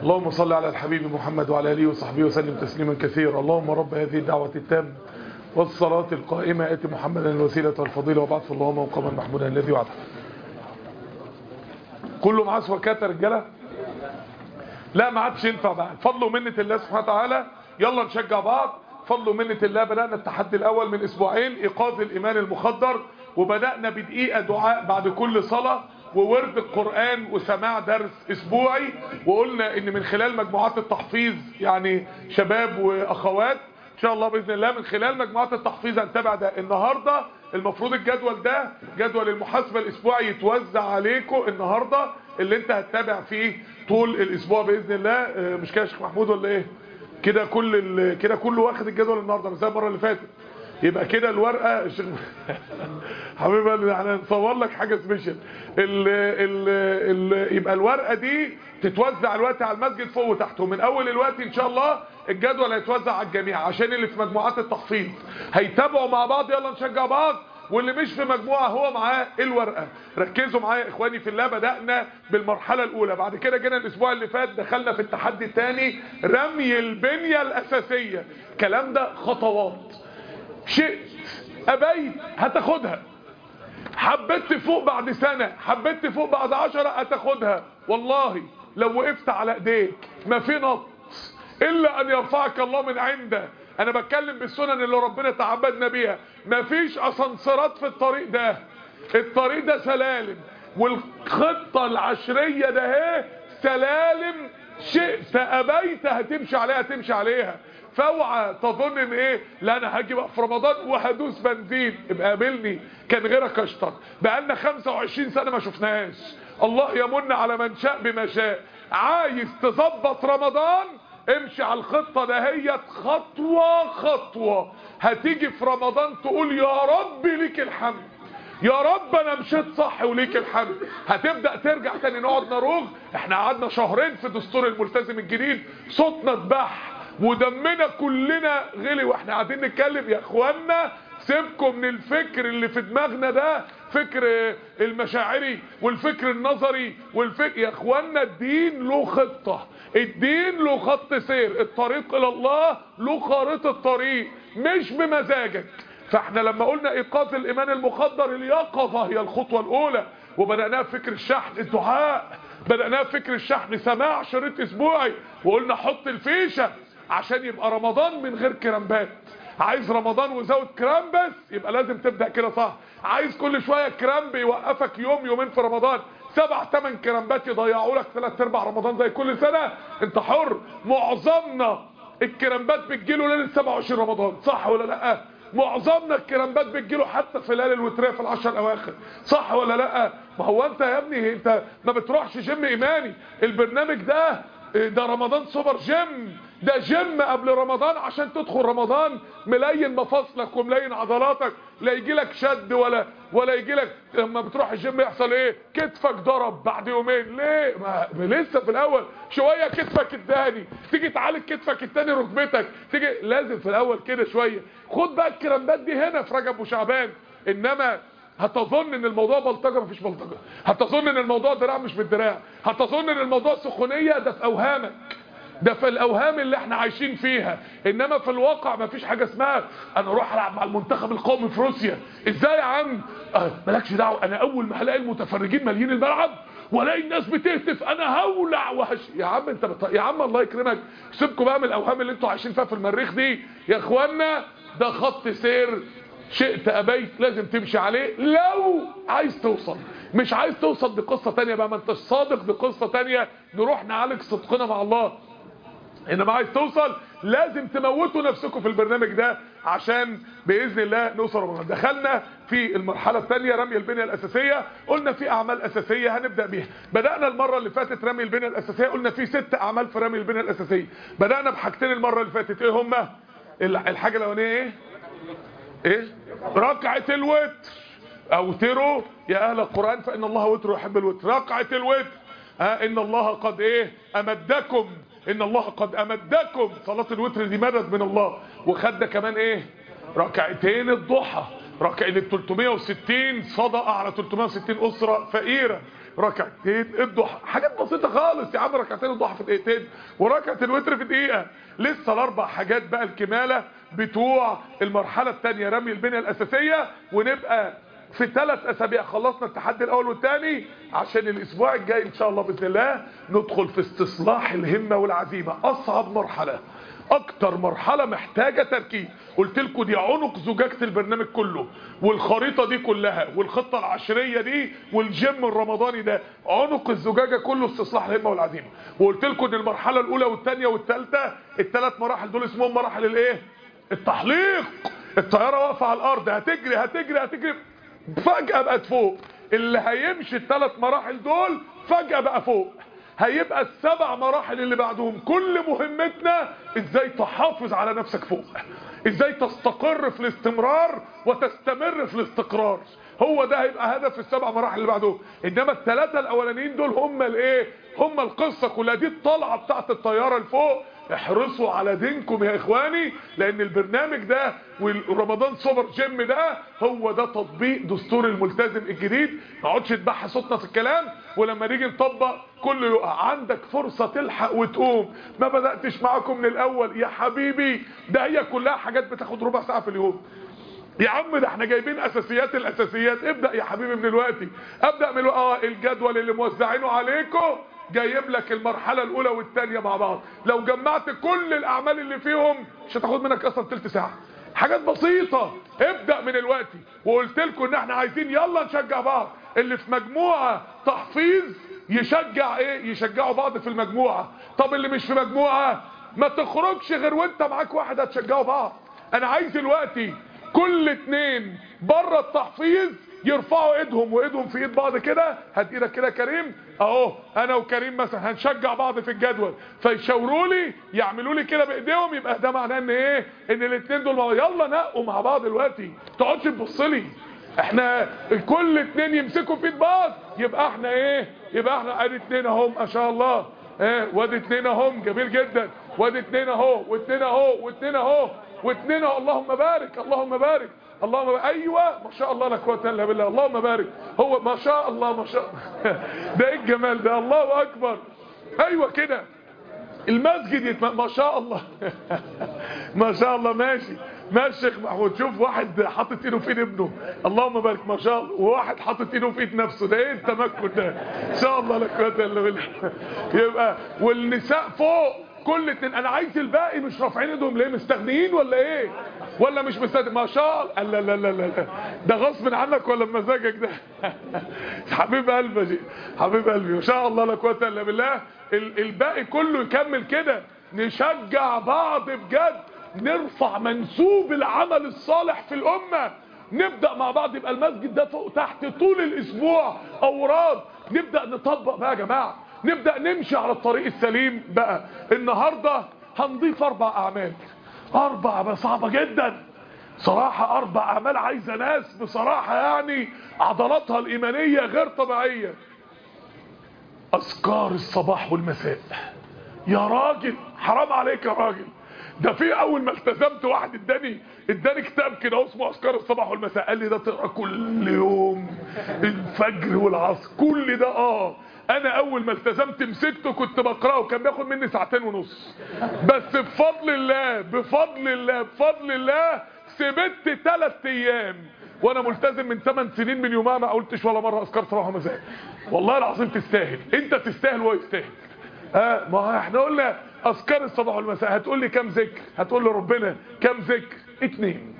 اللهم صل على الحبيب محمد وعلى اله وصحبه وسلم تسليما كثيرا اللهم رب هذه الدعوة التامة والصلاة القائمة آت محمدا الوسيلة والفضيلة وبعث اللهم مقاما محمودا الذي وعده كله معاه سواكات يا رجاله لا ما عادش ينفع بقى فضل ومنة الله سبحانه وتعالى يلا نشجع بعض فضل ومنة الله بدأنا التحدي الأول من أسبوعين إيقاظ الإيمان المخدر وبدأنا بدقيقة دعاء بعد كل صلاة وورد القرآن وسماع درس أسبوعي وقلنا إن من خلال مجموعات التحفيظ يعني شباب وأخوات إن شاء الله بإذن الله من خلال مجموعات التحفيظ هنتابع ده النهاردة المفروض الجدول ده جدول المحاسبة الأسبوعي يتوزع عليكم النهاردة اللي انت هتتابع فيه طول الأسبوع بإذن الله مش كده يا شيخ محمود ولا إيه كده كل كده كله واخد الجدول النهارده مش زي المره اللي فاتت يبقى كده الورقه الشيخ حبيبي احنا نصور لك حاجه سبيشال ال ال ال يبقى الورقه دي تتوزع الوقت على المسجد فوق وتحت ومن اول الوقت ان شاء الله الجدول هيتوزع على الجميع عشان اللي في مجموعات التحفيظ هيتابعوا مع بعض يلا نشجع بعض واللي مش في مجموعة هو معاه الورقة ركزوا معايا يا اخواني في الله بدأنا بالمرحلة الاولى بعد كده جينا الاسبوع اللي فات دخلنا في التحدي الثاني رمي البنية الاساسية الكلام ده خطوات شئت ابيت هتاخدها حبيت تفوق بعد سنة حبيت تفوق بعد عشرة هتاخدها والله لو وقفت على ايديك ما في نط الا ان يرفعك الله من عنده انا بتكلم بالسنن اللي ربنا تعبدنا بيها مفيش اسانسيرات في الطريق ده الطريق ده سلالم والخطة العشرية ده اهي سلالم شئت ابيت هتمشي عليها هتمشي عليها فاوعى تظن ان ايه لا انا هاجي بقى في رمضان وهدوس بنزين ابقى قابلني كان غيرك اشطر بقالنا 25 سنة ما شفناهاش الله يمن على من شاء بما شاء عايز تظبط رمضان امشي على الخطة دهيت خطوة خطوة هتيجي في رمضان تقول يا رب ليك الحمد يا رب انا مشيت صح وليك الحمد هتبدأ ترجع تاني نقعد نروغ احنا قعدنا شهرين في دستور الملتزم الجديد صوتنا اتبح ودمنا كلنا غلي واحنا قاعدين نتكلم يا اخوانا سيبكم من الفكر اللي في دماغنا ده فكر المشاعري والفكر النظري والفكر يا اخوانا الدين له خطة الدين له خط سير الطريق الى الله له خارطة طريق مش بمزاجك فاحنا لما قلنا ايقاظ الايمان المخدر اليقظة هي الخطوة الاولى وبدأناها فكر الشحن الدعاء بدأناها فكر الشحن سماع شريط اسبوعي وقلنا حط الفيشة عشان يبقى رمضان من غير كرامبات عايز رمضان وزود كرام بس يبقى لازم تبدأ كده صح عايز كل شوية كرام بيوقفك يوم يومين في رمضان سبع ثمان كرامبات يضيعوا لك ثلاث ارباع رمضان زي كل سنة انت حر معظمنا الكرامبات بتجيله ليلة 27 رمضان صح ولا لا معظمنا الكرامبات بتجيله حتى في ليالي الوتريه في العشر الاواخر صح ولا لا ما هو انت يا ابني انت ما بتروحش جيم ايماني البرنامج ده ده رمضان سوبر جيم ده جيم قبل رمضان عشان تدخل رمضان ملين مفاصلك وملين عضلاتك لا يجي لك شد ولا ولا يجي لك لما بتروح الجيم يحصل ايه كتفك ضرب بعد يومين ليه ما لسه في الاول شويه كتفك الثاني تيجي تعالج كتفك الثاني ركبتك تيجي لازم في الاول كده شويه خد بقى الكرامبات دي هنا في رجب وشعبان انما هتظن ان الموضوع بلطجه مفيش بلطجه هتظن ان الموضوع دراع مش بالدراع هتظن ان الموضوع سخونيه ده في اوهامك ده في الاوهام اللي احنا عايشين فيها انما في الواقع مفيش حاجه اسمها انا اروح العب مع المنتخب القومي في روسيا ازاي يا عم أه مالكش دعوه انا اول ما هلاقي المتفرجين مالين الملعب والاقي الناس بتهتف انا هولع وهش يا عم انت بط... يا عم الله يكرمك سيبكم بقى من الاوهام اللي انتوا عايشين فيها في المريخ دي يا اخوانا ده خط سير شئت ابيت لازم تمشي عليه لو عايز توصل مش عايز توصل بقصة تانية بقى ما انتش صادق بقصة تانية نروح نعالج صدقنا مع الله انما عايز توصل لازم تموتوا نفسكم في البرنامج ده عشان باذن الله نوصل رمضان دخلنا في المرحله الثانيه رمي البنيه الاساسيه قلنا في اعمال اساسيه هنبدا بيها بدانا المره اللي فاتت رمي البنيه الاساسيه قلنا في ست اعمال في رمي البنيه الاساسيه بدانا بحاجتين المره اللي فاتت ايه هما الحاجه الاولانيه ايه ايه ركعه الوتر اوتروا يا اهل القران فان الله وتر يحب الوتر ركعه الوتر ها ان الله قد ايه امدكم ان الله قد امدكم صلاة الوتر دي مدد من الله وخد كمان ايه ركعتين الضحى ركعتين ال 360 صدقه على 360 اسره فقيره ركعتين الضحى حاجات بسيطه خالص يا عم ركعتين الضحى في دقيقتين وركعه الوتر في دقيقه لسه الاربع حاجات بقى الكماله بتوع المرحله الثانيه رمي البنيه الاساسيه ونبقى في ثلاث اسابيع خلصنا التحدي الاول والثاني عشان الاسبوع الجاي ان شاء الله باذن الله ندخل في استصلاح الهمه والعزيمه اصعب مرحله اكتر مرحله محتاجه تركيز قلت لكم دي عنق زجاجه البرنامج كله والخريطه دي كلها والخطه العشريه دي والجيم الرمضاني ده عنق الزجاجه كله استصلاح الهمه والعزيمه وقلت لكم ان المرحله الاولى والثانيه والثالثه الثلاث مراحل دول اسمهم مراحل الايه التحليق الطياره واقفه على الارض هتجري هتجري هتجري فجاه بقت فوق اللي هيمشي الثلاث مراحل دول فجاه بقى فوق هيبقى السبع مراحل اللي بعدهم كل مهمتنا ازاي تحافظ على نفسك فوق ازاي تستقر في الاستمرار وتستمر في الاستقرار هو ده هيبقى هدف السبع مراحل اللي بعدهم انما الثلاثه الاولانيين دول هم الايه هم القصه كلها دي الطلعه بتاعت الطياره لفوق احرصوا على دينكم يا اخواني لان البرنامج ده ورمضان سوبر جيم ده هو ده تطبيق دستور الملتزم الجديد ما اقعدش تبحى صوتنا في الكلام ولما نيجي نطبق كله يقع عندك فرصة تلحق وتقوم ما بدأتش معاكم من الاول يا حبيبي ده هي كلها حاجات بتاخد ربع ساعة في اليوم يا عم ده احنا جايبين اساسيات الاساسيات ابدأ يا حبيبي من دلوقتي ابدأ من اه الجدول اللي موزعينه عليكم جايب لك المرحلة الاولى والثانية مع بعض لو جمعت كل الاعمال اللي فيهم مش هتاخد منك اصلا تلت ساعة حاجات بسيطة ابدأ من الوقت وقلت لكم ان احنا عايزين يلا نشجع بعض اللي في مجموعة تحفيظ يشجع ايه يشجعوا بعض في المجموعة طب اللي مش في مجموعة ما تخرجش غير وانت معاك واحد هتشجعوا بعض انا عايز دلوقتي كل اتنين بره التحفيظ يرفعوا ايدهم وايدهم في ايد بعض كده هات ايدك كده كريم اهو انا وكريم مثلا هنشجع بعض في الجدول فيشاوروا لي يعملوا لي كده بايديهم يبقى ده معناه ان ايه ان الاثنين دول مع يلا نقوا مع بعض دلوقتي تقعدش تبص لي احنا كل اتنين يمسكوا في ايد بعض يبقى احنا ايه يبقى احنا ادي اتنين اهم ما شاء الله ايه وادي اتنين اهم جميل جدا وادي اتنين اهو واتنين اهو واتنين اهو واتنين اهو اللهم بارك اللهم بارك اللهم بارك. ايوه ما شاء الله لا قوه الا بالله اللهم بارك هو ما شاء الله ما شاء ده ايه الجمال ده الله اكبر ايوه كده المسجد يتم... ما شاء الله ما شاء الله ماشي ماشي شيخ محمود شوف واحد حاطط ايده في ايد ابنه اللهم بارك ما شاء الله وواحد حاطط ايده في ايد نفسه ده ايه التمكن ده ان شاء الله لا قوه الا بالله يبقى والنساء فوق كل اتنين انا عايز الباقي مش رافعين ايدهم ليه مستغنيين ولا ايه ولا مش مستغني ما شاء الله لا لا لا لا ده غصب عنك ولا بمزاجك ده حبيب قلبي حبيب قلبي ما شاء الله لا قوه الا بالله الباقي كله يكمل كده نشجع بعض بجد نرفع منسوب العمل الصالح في الامه نبدأ مع بعض يبقى المسجد ده فوق تحت طول الاسبوع اوراد نبدأ نطبق بقى يا جماعه نبدأ نمشي على الطريق السليم بقى النهاردة هنضيف اربع اعمال اربع بقى صعبة جدا صراحة اربع اعمال عايزة ناس بصراحة يعني عضلاتها الايمانية غير طبيعية اذكار الصباح والمساء يا راجل حرام عليك يا راجل ده في اول ما التزمت واحد اداني اداني كتاب كده اهو اسمه اذكار الصباح والمساء قال لي ده تقرا كل يوم الفجر والعصر كل ده اه انا اول ما التزمت مسكته كنت بقراه كان بياخد مني ساعتين ونص بس بفضل الله بفضل الله بفضل الله سبت ثلاث ايام وانا ملتزم من 8 سنين من يومها ما قلتش ولا مره اذكار صباح ومساء والله العظيم تستاهل انت تستاهل وهو يستاهل اه ما احنا قلنا اذكار الصباح والمساء هتقول لي كام ذكر هتقول لي ربنا كام ذكر اتنين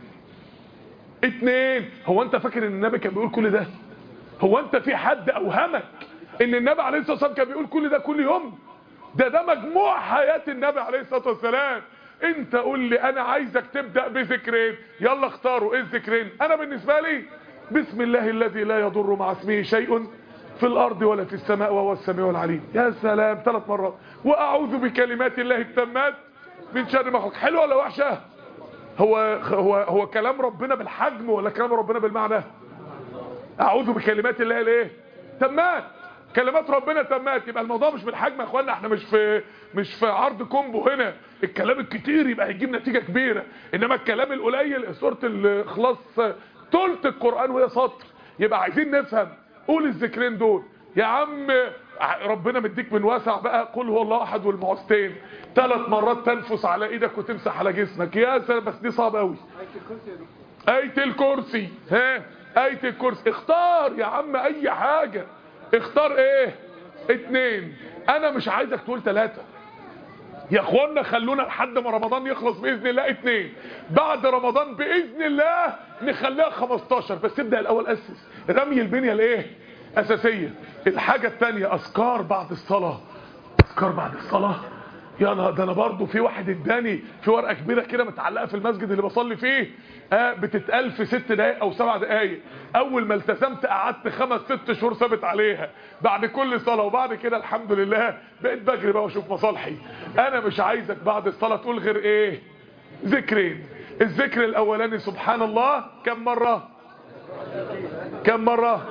اتنين هو انت فاكر ان النبي كان بيقول كل ده هو انت في حد اوهمك ان النبي عليه الصلاه والسلام كان بيقول كل ده كل يوم ده ده مجموع حياه النبي عليه الصلاه والسلام انت قول لي انا عايزك تبدا بذكرين يلا اختاروا ايه الذكرين انا بالنسبه لي بسم الله الذي لا يضر مع اسمه شيء في الارض ولا في السماء وهو السميع العليم يا سلام ثلاث مرات واعوذ بكلمات الله التامات من شر ما خلق حلوه ولا وحشه هو هو هو كلام ربنا بالحجم ولا كلام ربنا بالمعنى اعوذ بكلمات الله الايه تمات كلمات ربنا تمات يبقى الموضوع مش بالحجم يا اخوانا احنا مش في مش في عرض كومبو هنا الكلام الكتير يبقى هيجيب نتيجه كبيره انما الكلام القليل سوره الاخلاص تلت القرآن وهي سطر يبقى عايزين نفهم قول الذكرين دول يا عم ربنا مديك من واسع بقى قل هو الله احد والمعوذتين ثلاث مرات تنفس على ايدك وتمسح على جسمك يا سلام بس دي صعبه قوي آية الكرسي ها آية الكرسي اختار يا عم اي حاجة اختار ايه اتنين انا مش عايزك تقول ثلاثة يا اخوانا خلونا لحد ما رمضان يخلص باذن الله اتنين بعد رمضان باذن الله نخليها 15 بس ابدا الاول اسس رمي البنيه الايه اساسيه الحاجه الثانيه اذكار بعد الصلاه اذكار بعد الصلاه يا انا ده انا برضه في واحد اداني في ورقه كبيره كده متعلقه في المسجد اللي بصلي فيه آه بتتقال في ست دقائق او سبع دقائق اول ما التزمت قعدت خمس ست شهور ثابت عليها بعد كل صلاه وبعد كده الحمد لله بقيت بجري بقى واشوف مصالحي انا مش عايزك بعد الصلاه تقول غير ايه ذكرين الذكر الاولاني سبحان الله كم مره كم مره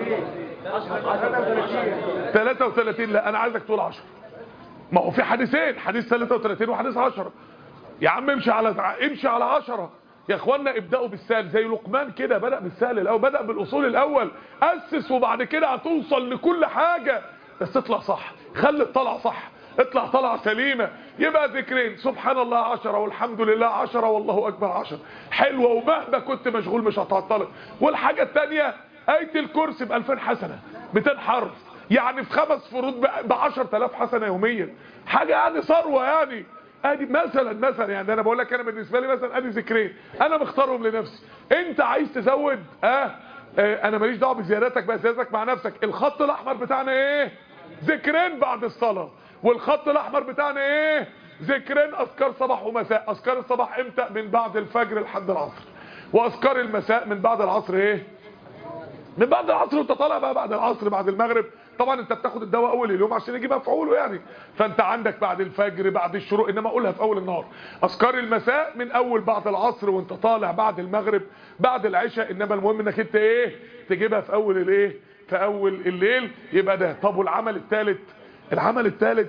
33 لا انا عايزك تقول 10 ما هو في حديثين حديث 33 وحديث 10 يا عم امشي على امشي على 10 يا اخوانا ابداوا بالسهل زي لقمان كده بدا بالسهل الاول بدا بالاصول الاول اسس وبعد كده هتوصل لكل حاجه بس تطلع صح خلي الطلعه صح اطلع طلعه سليمه يبقى ذكرين سبحان الله 10 والحمد لله 10 والله اكبر 10 حلوه ومهما كنت مشغول مش هتعطلك والحاجه الثانيه ايه الكرسي ب 2000 حسنه 200 حرف يعني في خمس فروض ب 10000 حسنه يوميا حاجه يعني ثروه يعني ادي مثلا مثلا يعني انا بقول لك انا بالنسبه لي مثلا ادي ذكرين انا مختارهم لنفسي انت عايز تزود اه, آه انا ماليش دعوه بزيادتك بقى زيادتك مع نفسك الخط الاحمر بتاعنا ايه ذكرين بعد الصلاه والخط الاحمر بتاعنا ايه ذكرين اذكار صباح ومساء اذكار الصباح امتى من بعد الفجر لحد العصر واذكار المساء من بعد العصر ايه من بعد العصر وانت طالع بقى بعد العصر بعد المغرب طبعا انت بتاخد الدواء اول اليوم عشان يجي مفعوله يعني فانت عندك بعد الفجر بعد الشروق انما اقولها في اول النهار اذكار المساء من اول بعد العصر وانت طالع بعد المغرب بعد العشاء انما المهم انك انت ايه تجيبها في اول الايه في اول الليل يبقى ده طب والعمل الثالث العمل الثالث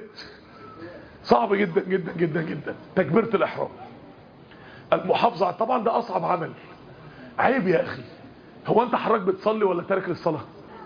صعب جدا جدا جدا جدا تكبيره الاحرام المحافظه طبعا ده اصعب عمل عيب يا اخي هو انت حضرتك بتصلي ولا تارك للصلاه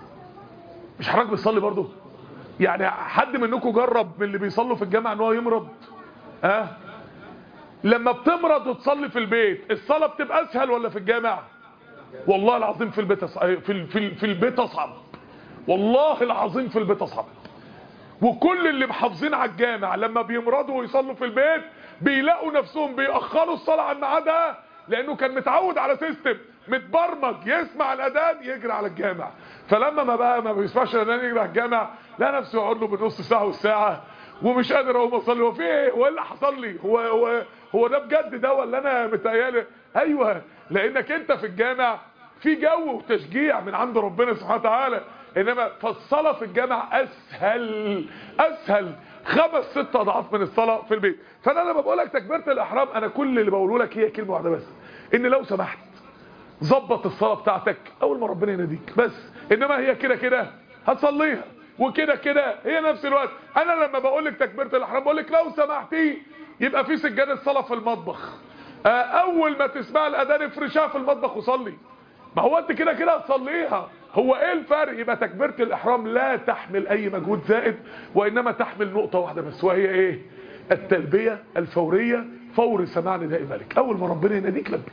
مش حضرتك بتصلي برضه يعني حد منكم جرب من اللي بيصلوا في الجامع ان هو يمرض ها أه؟ لما بتمرض وتصلي في البيت الصلاه بتبقى اسهل ولا في الجامع والله العظيم في البيت أصعب. في في في البيت اصعب والله العظيم في البيت اصعب وكل اللي محافظين على الجامع لما بيمرضوا ويصلوا في البيت بيلاقوا نفسهم بيأخروا الصلاه عن ميعادها لانه كان متعود على سيستم متبرمج يسمع الاذان يجري على الجامع فلما ما بقى ما بيسمعش الاذان يجري على الجامع لا نفسه يقعد له بنص ساعه والساعه ومش قادر اقوم اصلي هو في ايه هو اللي حصل لي هو هو هو ده بجد ده ولا انا متهيالي ايوه لانك انت في الجامع في جو وتشجيع من عند ربنا سبحانه وتعالى انما فالصلاه في الجامع اسهل اسهل خمس ست اضعاف من الصلاه في البيت فانا لما بقول لك تكبيره الاحرام انا كل اللي بقوله لك هي كلمه واحده بس ان لو سمحت ظبط الصلاه بتاعتك اول ما ربنا يناديك بس انما هي كده كده هتصليها وكده كده هي نفس الوقت انا لما بقول لك تكبيره الاحرام بقول لك لو سمحتي يبقى في سجاده صلاه في المطبخ اول ما تسمع الاذان افرشها في المطبخ وصلي ما هو انت كده كده هتصليها هو ايه الفرق يبقى تكبيره الاحرام لا تحمل اي مجهود زائد وانما تحمل نقطه واحده بس وهي ايه التلبيه الفوريه فور سماع نداء ملك اول ما ربنا يناديك لبي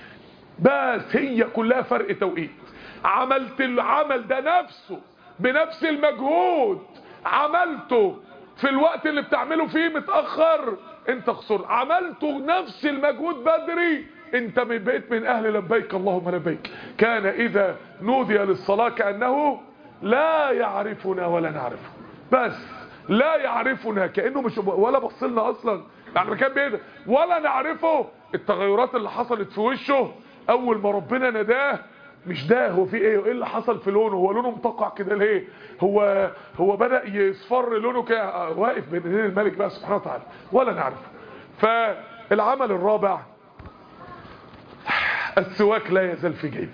بس هي كلها فرق توقيت عملت العمل ده نفسه بنفس المجهود عملته في الوقت اللي بتعمله فيه متأخر انت خسر عملته نفس المجهود بدري انت من بقيت من اهل لبيك اللهم لبيك كان اذا نودي للصلاة كأنه لا يعرفنا ولا نعرفه بس لا يعرفنا كأنه مش ولا بصلنا اصلا يعني كان بيده ولا نعرفه التغيرات اللي حصلت في وشه اول ما ربنا نداه مش ده هو في ايه ايه اللي حصل في لونه هو لونه مطقع كده ليه هو هو بدا يصفر لونه كده واقف بين ايدين الملك بقى سبحانه وتعالى ولا نعرف فالعمل الرابع السواك لا يزال في جيبي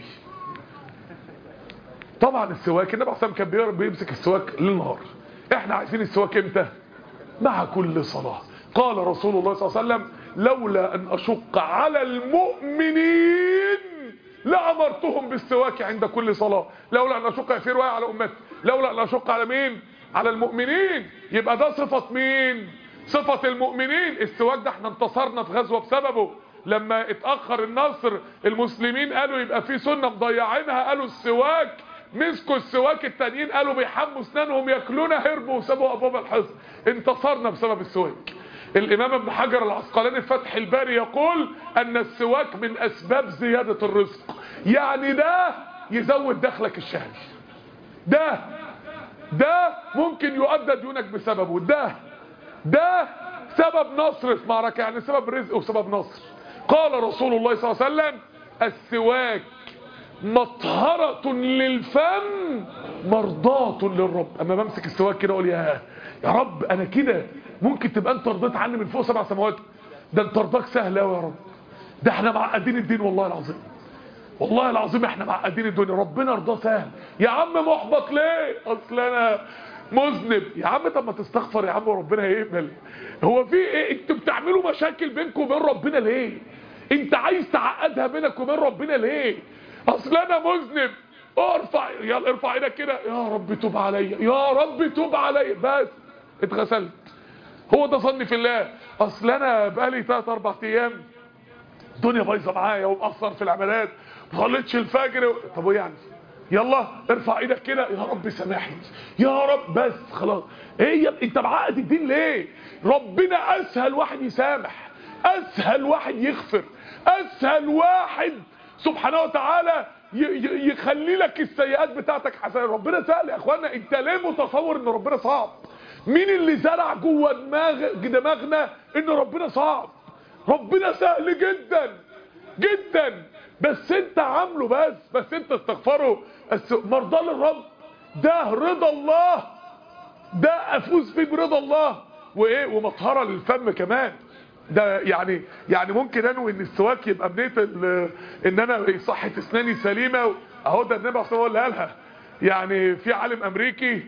طبعا السواك النبي عليه كان بيمسك السواك للنهار احنا عايزين السواك امتى مع كل صلاه قال رسول الله صلى الله عليه وسلم لولا ان اشق على المؤمنين لامرتهم بالسواك عند كل صلاه لولا ان اشق في روايه على امتي لولا ان اشق على مين على المؤمنين يبقى ده صفه مين صفه المؤمنين السواك ده احنا انتصرنا في غزوه بسببه لما اتاخر النصر المسلمين قالوا يبقى في سنه مضيعينها قالوا السواك مسكوا السواك التانيين قالوا بيحموا اسنانهم ياكلونا هربوا وسابوا ابواب الحصن انتصرنا بسبب السواك الامام ابن حجر العسقلاني في فتح الباري يقول ان السواك من اسباب زيادة الرزق يعني ده يزود دخلك الشهري ده ده ممكن يؤدى ديونك بسببه ده ده سبب نصر في معركة يعني سبب رزق وسبب نصر قال رسول الله صلى الله عليه وسلم السواك مطهرة للفم مرضاة للرب اما بمسك السواك كده اقول يا يا رب انا كده ممكن تبقى انت رضيت عني من فوق سبع سماوات ده انت رضاك سهل قوي يا رب ده احنا معقدين الدين والله العظيم والله العظيم احنا معقدين الدنيا ربنا رضاه سهل يا عم محبط ليه اصل انا مذنب يا عم طب ما تستغفر يا عم وربنا هيقبل هو في ايه انتوا بتعملوا مشاكل بينكم وبين ربنا ليه انت عايز تعقدها بينك وبين ربنا ليه اصل انا مذنب ارفع يلا ارفع ايدك كده يا رب توب عليا يا رب توب عليا بس اتغسلت هو ده ظني في الله اصل انا بقالي 3 4 ايام الدنيا بايظه معايا ومقصر في العمليات ما صليتش الفجر و... طب وايه يعني يلا ارفع ايدك كده يا رب سامحني يا رب بس خلاص ايه يا انت معقد الدين ليه ربنا اسهل واحد يسامح اسهل واحد يغفر اسهل واحد سبحانه وتعالى يخلي لك السيئات بتاعتك حسنه ربنا سهل يا اخوانا انت ليه متصور ان ربنا صعب مين اللي زرع جوه دماغ دماغنا ان ربنا صعب ربنا سهل جدا جدا بس انت عامله بس بس انت استغفره مرضى للرب ده رضا الله ده افوز فيه برضا الله وايه ومطهره للفم كمان ده يعني يعني ممكن انوي ان السواك يبقى بنيه ان انا صحه اسناني سليمه اهو ده النبي صلى الله عليه وسلم قالها يعني في عالم امريكي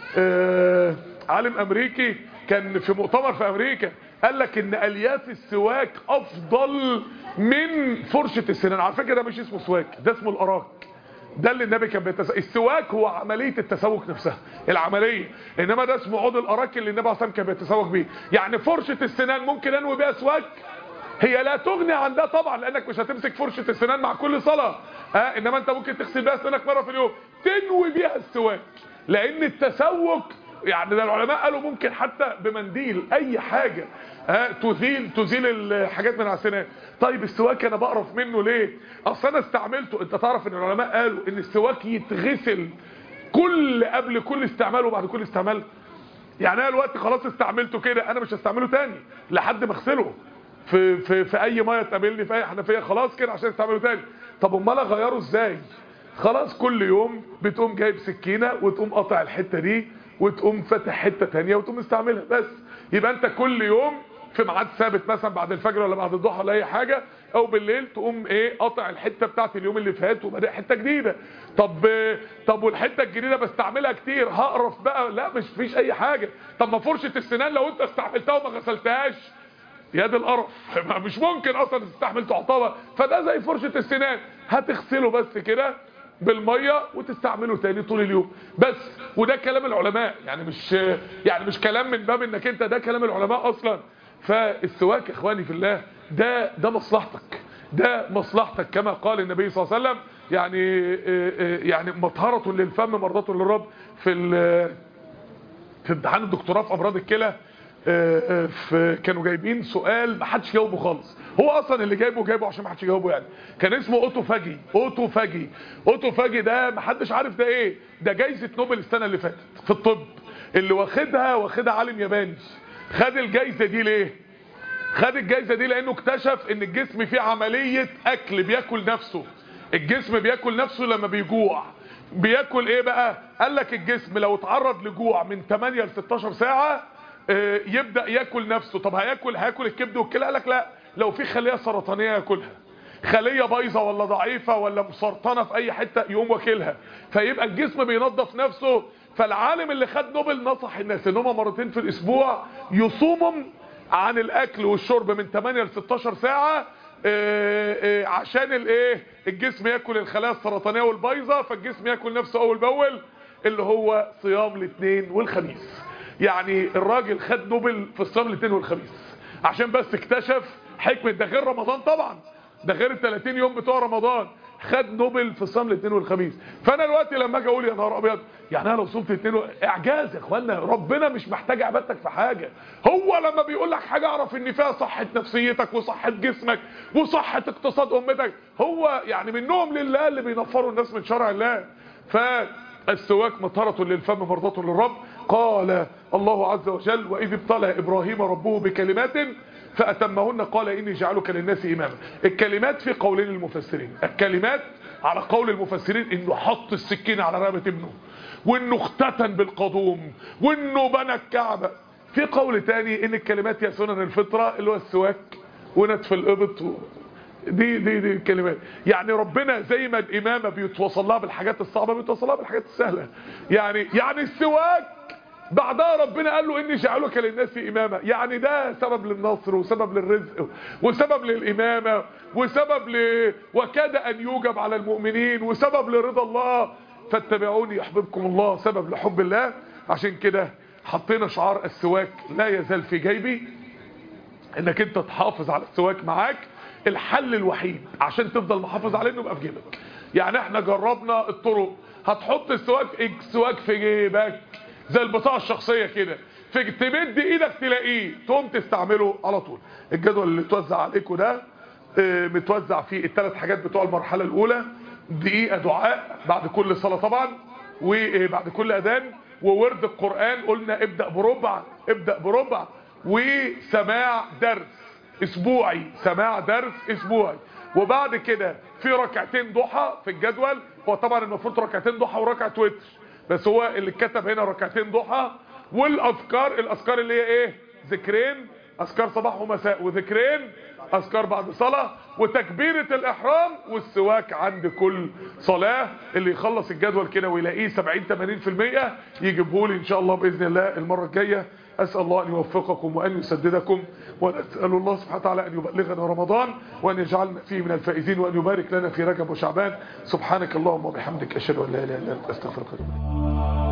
آه عالم امريكي كان في مؤتمر في امريكا قال لك ان الياف السواك افضل من فرشه السنان على فكره ده مش اسمه سواك ده اسمه الاراك ده اللي النبي كان بيتس... السواك هو عمليه التسوق نفسها العمليه انما ده اسمه عود الاراك اللي النبي عليه كان بيتسوق بيه يعني فرشه السنان ممكن انوي بيها سواك هي لا تغني عن ده طبعا لانك مش هتمسك فرشه السنان مع كل صلاه ها انما انت ممكن تغسل بيها اسنانك مره في اليوم تنوي بيها السواك لان التسوق يعني ده العلماء قالوا ممكن حتى بمنديل اي حاجة ها تزيل تزيل الحاجات من على السنان طيب السواك انا بقرف منه ليه اصل انا استعملته انت تعرف ان العلماء قالوا ان السواك يتغسل كل قبل كل استعمال وبعد كل استعمال يعني انا دلوقتي خلاص استعملته كده انا مش هستعمله تاني لحد ما اغسله في في في اي ميه تقابلني في اي حنفيه خلاص كده عشان استعمله تاني طب امال اغيره ازاي خلاص كل يوم بتقوم جايب سكينه وتقوم قاطع الحته دي وتقوم فاتح حته ثانيه وتقوم مستعملها بس يبقى انت كل يوم في ميعاد ثابت مثلا بعد الفجر ولا بعد الضحى ولا اي حاجه او بالليل تقوم ايه قاطع الحته بتاعت اليوم اللي فات وبادئ حته جديده طب طب والحته الجديده بستعملها كتير هقرف بقى لا مش فيش اي حاجه طب ما فرشه السنان لو انت استعملتها وما غسلتهاش يا دي القرف مش ممكن اصلا تستحمل تعطبها فده زي فرشه السنان هتغسله بس كده بالميه وتستعمله تاني طول اليوم بس وده كلام العلماء يعني مش يعني مش كلام من باب انك انت ده كلام العلماء اصلا فالسواك يا اخواني في الله ده ده مصلحتك ده مصلحتك كما قال النبي صلى الله عليه وسلم يعني يعني مطهره للفم مرضاه للرب في في امتحان الدكتوراه في امراض الكلى في كانوا جايبين سؤال ما حدش جاوبه خالص هو اصلا اللي جايبه جايبه عشان ما حدش يجاوبه يعني كان اسمه اوتوفاجي اوتوفاجي اوتوفاجي ده ما حدش عارف ده ايه ده جايزه نوبل السنه اللي فاتت في الطب اللي واخدها واخدها عالم ياباني خد الجايزه دي ليه خد الجايزه دي لانه اكتشف ان الجسم فيه عمليه اكل بياكل نفسه الجسم بياكل نفسه لما بيجوع بياكل ايه بقى قال لك الجسم لو اتعرض لجوع من 8 ل 16 ساعه يبدأ ياكل نفسه طب هياكل هياكل الكبد والكلى قال لك لا لو في خلية سرطانية ياكلها خلية بايظة ولا ضعيفة ولا مسرطنة في اي حتة يقوم واكلها فيبقى الجسم بينظف نفسه فالعالم اللي خد نوبل نصح الناس ان هم مرتين في الاسبوع يصوموا عن الاكل والشرب من 8 ل 16 ساعة آه، آه، عشان الايه الجسم ياكل الخلايا السرطانيه والبايظه فالجسم ياكل نفسه اول باول اللي هو صيام الاثنين والخميس يعني الراجل خد نوبل في الصيام الاثنين والخميس عشان بس اكتشف حكمه ده غير رمضان طبعا ده غير ال 30 يوم بتوع رمضان خد نوبل في الصيام الاثنين والخميس فانا دلوقتي لما اجي اقول يا نهار ابيض يعني انا لو صمت الاثنين و... اعجاز يا اخوانا ربنا مش محتاج عبادتك في حاجه هو لما بيقول لك حاجه اعرف ان فيها صحه نفسيتك وصحه جسمك وصحه اقتصاد امتك هو يعني منهم لله اللي بينفروا الناس من شرع الله فالسواك مطهره للفم مرضاه للرب قال الله عز وجل واذ ابتلى ابراهيم ربه بكلمات فأتمهن قال إني جعلك للناس إماما الكلمات في قولين المفسرين الكلمات على قول المفسرين إنه حط السكين على رقبة ابنه وإنه اختتن بالقضوم وإنه بنى الكعبة في قول تاني إن الكلمات هي سنن الفطرة اللي هو السواك ونتف الإبط و... دي دي دي الكلمات يعني ربنا زي ما الإمامة بيتوصل لها بالحاجات الصعبة بيتوصل لها بالحاجات السهلة يعني يعني السواك بعدها ربنا قال له اني جعلك للناس اماما يعني ده سبب للنصر وسبب للرزق وسبب للامامه وسبب ل وكاد ان يوجب على المؤمنين وسبب لرضا الله فاتبعوني يحببكم الله سبب لحب الله عشان كده حطينا شعار السواك لا يزال في جيبي انك انت تحافظ على السواك معاك الحل الوحيد عشان تفضل محافظ عليه انه يبقى في جيبك يعني احنا جربنا الطرق هتحط السواك السواك في جيبك زي البطاقه الشخصيه كده في تمد ايدك تلاقيه تقوم تستعمله على طول الجدول اللي اتوزع عليكم ده اه متوزع فيه الثلاث حاجات بتوع المرحله الاولى دقيقه دعاء بعد كل صلاه طبعا وبعد كل اذان وورد القران قلنا ابدا بربع ابدا بربع وسماع درس اسبوعي سماع درس اسبوعي وبعد كده في ركعتين ضحى في الجدول هو طبعا المفروض ركعتين ضحى وركعه وتر بس هو اللي اتكتب هنا ركعتين ضحى والاذكار الاذكار اللي هي ايه ذكرين اذكار صباح ومساء وذكرين اذكار بعد صلاه وتكبيره الاحرام والسواك عند كل صلاه اللي يخلص الجدول كده ويلاقيه 70 80% يجيبه لي ان شاء الله باذن الله المره الجايه اسال الله ان يوفقكم وان يسددكم ونسال الله سبحانه وتعالى ان يبلغنا رمضان وان يجعلنا فيه من الفائزين وان يبارك لنا في رجب وشعبان سبحانك اللهم وبحمدك اشهد ان لا اله الا انت استغفرك واتوب اليك